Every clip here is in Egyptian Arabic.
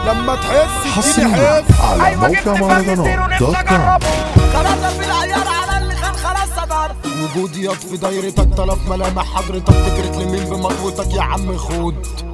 لما تحس حصريا على موقع مهرجانات دوت كوم قرار بالعيار على اللي كان خلاص صدر وجودي ياض في دايرتك طلب ملامح حضرتك تكرت لمين بمطوتك يا عم خد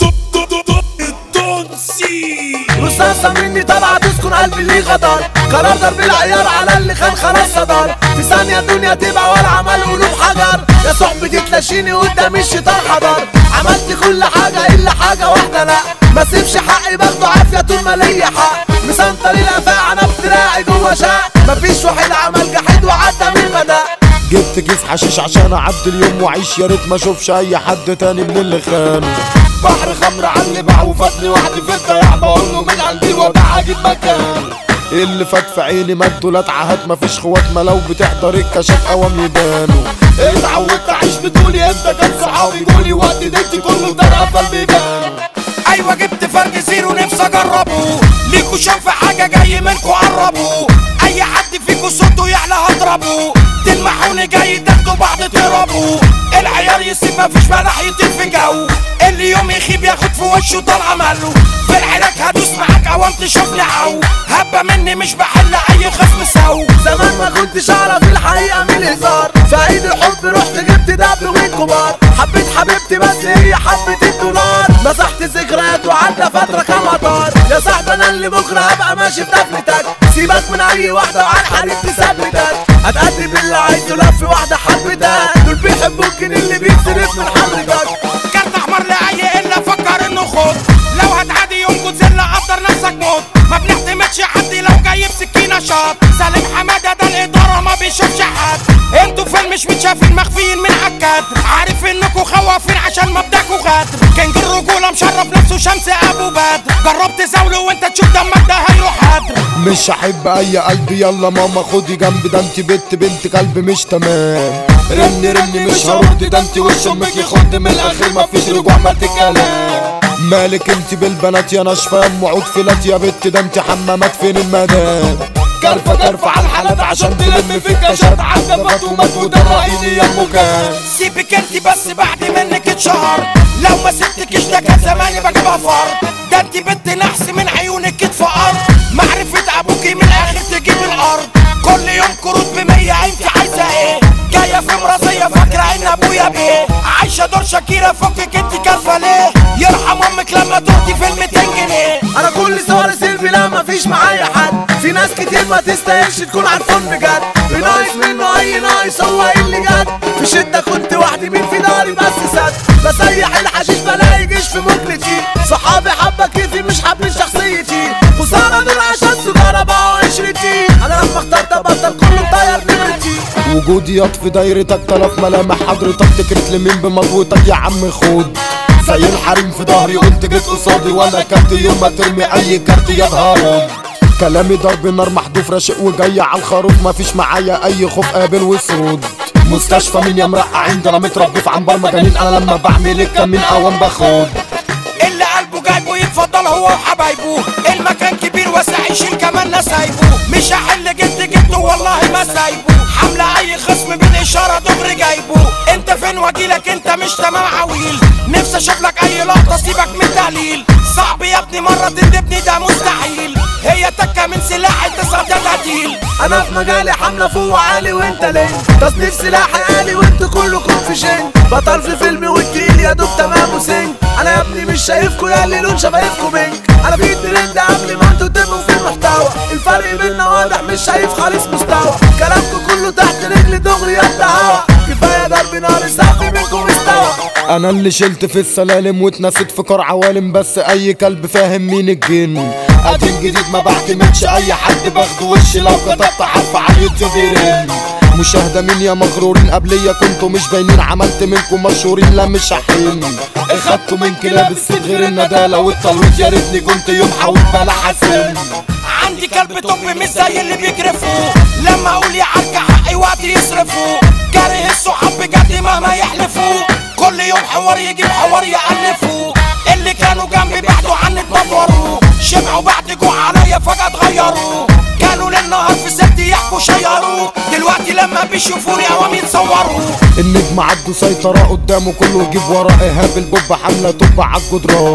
رصاصة مني طالعة تسكن قلبي اللي غدر قرار ضرب العيار على اللي كان خلاص صدر في ثانية الدنيا تبقى ولا عمل قلوب حجر يا صحبتي تلاشيني قدام الشيطان حضر عملت كل حاجة إلا حاجة واحدة لا ما سيبش حقي باخده عافية طول ما ليا حق مسنطر الأفاعي أنا بدراعي جوا شاق مفيش واحد عمل جحيد وعدى من بدأ جبت كيس حشيش عشان اعدي اليوم واعيش يا ريت ما اشوفش اي حد تاني من اللي خان بحر خمر على اللي باع وفاتني وحدي في الضياع بقول له من عندي وضع اجيب مكان اللي فات في عيني مد ولا اتعهد مفيش خوات ما لو بتحضر الكشف قوام يبانوا اتعودت اعيش بدوني انت كان صحابي قولي وقت ديتي كله طرف البيبان ايوه جبت فرد زيرو نفسي اجربه ليكوا شوف حاجه جاي منكوا قربوا اي حد فيكوا صوته يعلى هضربه تلمحوني جاي تاخدوا بعض تهربوا العيار يسيب مفيش ملح يطير في جو اللي يوم يخيب ياخد في وشه طلع ماله في العلاج هدوس معاك اوام تشوفني عو هبه مني مش بحل اي خصم سو زمان ما كنتش اعرف الحقيقه من الهزار في عيد الحب رحت جبت دب من كبار حبيت حبيبتي بس هي حبت الدولار مسحت ذكريات وعدى فتره كمطار يا صاحبي انا اللي بكره هبقى ماشي في دفنتك سيبك من اي واحده وعلى الحريق تثبتك هتقدم باللي عايزه لف واحده حبتك دول بيحبوك اللي بيتصرف من حضرتك كارت احمر لاي الا فكر انه خد لو هتعادي يوم جودزيلا قدر نفسك موت ما بنعتمدش حد لو جاي بسكينه شاط سالم حماده ده الاداره ما بيشوفش حد انتوا فين مش متشافين مخفيين من عكاد عارف انكوا خوافين عشان مبدأكوا غدر كينج الرجوله مشرف نفسه شمس ابو بدر جربت تزاوله وانت تشوف دمك ده هيروح هدر مش هحب اي قلبي يلا ماما خدي جنبي ده انت بنت بنت قلبي مش تمام رني رني مش هرد ده انت وش امك يخد من الاخر مفيش رجوع ما تتكلم مالك انت بالبنات يا ناشفه يا ام عود فلات يا بت ده انت حمامات فين المدام كرفه كرفه على الحالات عشان تلم في الكاشات عدبات ومات ودرعيني يا ام كان سيبك انت بس بعد منك اتشهر لو ما سبتكش ده كان زماني بجيبها فار ده انت بنت نحس من عيونك اتفقر معرفة ابوكي من الاخر تجيب الارض كل يوم كروت بمية انت عايزة ايه جاية في مراسية فاكرة ان ابويا بيه عايشة دور شاكيرة فكك انت كارفة ليه يرحم امك لما تهدي في ال 200 جنيه انا كل صور سيلفي لا مفيش معايا حد في ناس كتير ما تستاهلش تكون عارفون بجد بناقص منه اي ناقص هو اللي جد في شده كنت وحدي مين في داري بس سد بسيح الحشيش بلاقي جيش في مجلتي صحابي حبه كيفي مش حابين شخصيتي خساره دول عشان سجاره بقوا عشرتي انا لما اخترت ابطل كله مطير نمرتي وجودي ياض في دايرتك طلب ملامح حضرتك تكرت لمين بمضوتك يا عم خد زي الحريم في ظهري قلت جيت قصادي وانا كارت يوم ما ترمي اي كارت يا ظهري كلامي ضرب نار محدوف راشق وجاي على الخروف مفيش معايا اي خوف قابل وسود مستشفى مين يا مرقع عندي انا متربي في عنبر مجانين انا لما بعمل الكمين اوام باخد اللي قلبه جايبه يتفضل هو وحبايبه المكان كبير واسع يشيل كمان ناس هيبه مش هحل جد جد والله ما سايبه حملة اي خصم بالاشارة دغري جايبه انت فين واجيلك انت مش تمام عويل نفسي اشوف لك اي لقطة سيبك من التهليل صعب يا ابني مرة تندبني ده مستحيل هي تكة من سلاحي تصعد القتيل انا في مجالي حمله فوق عالي وانت ليه تصنيف سلاحي عالي وانتوا كلكم في شين بطل في فيلم والتقيل يا دوب تمام وسنج انا يا ابني مش شايفكوا يا اللي لون شفايفكوا بينك انا في ترند قبل ما انتوا تبقوا في المحتوى الفرق بينا واضح مش شايف خالص مستوى كلامكوا كله تحت رجلي دغري يا هوا كفايه ضرب نار السقف منكم استوى انا اللي شلت في السلالم واتنسيت في قرع عوالم بس اي كلب فاهم مين الجن قديم جديد ما بعتمدش اي حد باخده وش لو كتبت حرف على اليوتيوب يرن مشاهدة مين يا مغرورين قبليا كنتوا مش باينين عملت منكم مشهورين لا مش حين اخدتوا من كلاب الصيد غير الندالة والتلويط يا ريتني كنت يوم حاول بلا حسن عندي كلب طب مش زي اللي بيكرفوا لما اقول يا عركة حقي وقت يصرفوا كاره الصحاب بجد مهما يحلفوا كل يوم حوار يجيب حوار يألفوا اللي كانوا جنبي بعدوا عني اتنطوروا شبعوا بعد جوع عليا فجأة اتغيروا كانوا للنهار في ست يحكوا شيروا دلوقتي لما بيشوفوني اوام يتصوروا النجم عدوا سيطرة قدامه كله يجيب وراه ايهاب البوب حملة طب عالجدران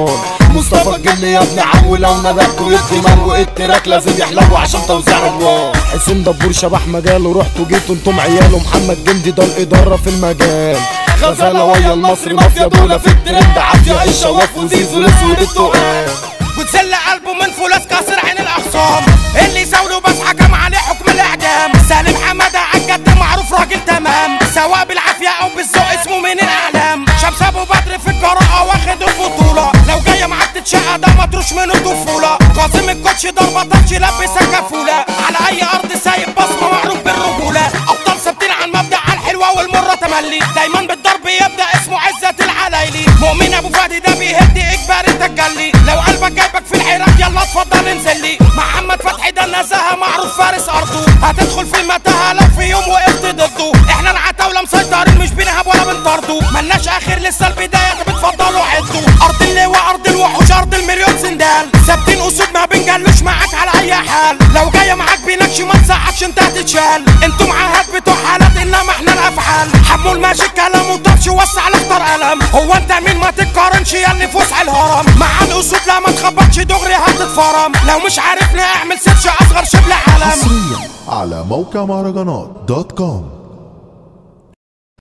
مصطفى الجن يا ابني عو لو ندبته يدي ملو التراك لازم يحلو عشان توزيع ادوار حسين دبور شبح مجاله رحتوا جيتوا انتم عياله محمد جندي ده الاداره في المجال غزاله ويا المصري مافيا دولة في الترند عافيه الشواف وزيزو الاسود التقال بتزل قلبه من فولاس كسر عين الاخصام اللي زاوله بس حكم عليه حكم الاعدام سالم حماده عالجد معروف راجل تمام سواء بالعافيه او بالذوق اسمه من الاعلام شمس ابو بدر في القراءه واخد البطوله لو جايه معاك تتشقى ده مطروش من الطفوله قاسم الكوتش ضربه طرش لبسها كفوله على اي ارض سايب بصمه معروف بالرجوله ابطال ثابتين على المبدا على الحلوه والمره تملي دايما بالضرب يبدا اسمه عزه العلايلي مؤمن ابو فادي ده بيهد اجبار التجلي لو قلبك جايبك في الحراك يلا اتفضل انزل لي محمد فتحي ده النزاهه معروف فارس ارضه هتدخل في المتاهه لو في يوم وقفت ضده احنا العتاوله مسيطرين مش بنهب ولا بنطرده ملناش اخر لسه البدايه طب اتفضلوا عدوا ارض اللواء ارض الوحوش ارض المليون سندال ثابتين اسود ما بنجلوش معاك على اي حال لو جايه معاك بينكش ما تزعكش انت هتتشال انتوا معاهات بتوع حالات انما احنا الافعال حمول ماشي كلام وطرش وسع الاختار قلم هو انت مين ما تتقارنش يا اللي فسح الهرم مع الاسود لا ما تخبطش دغري هتتفرم لو مش عارفنا اعمل سيرش اصغر شبل علم حصريا على موقع مهرجانات دوت كوم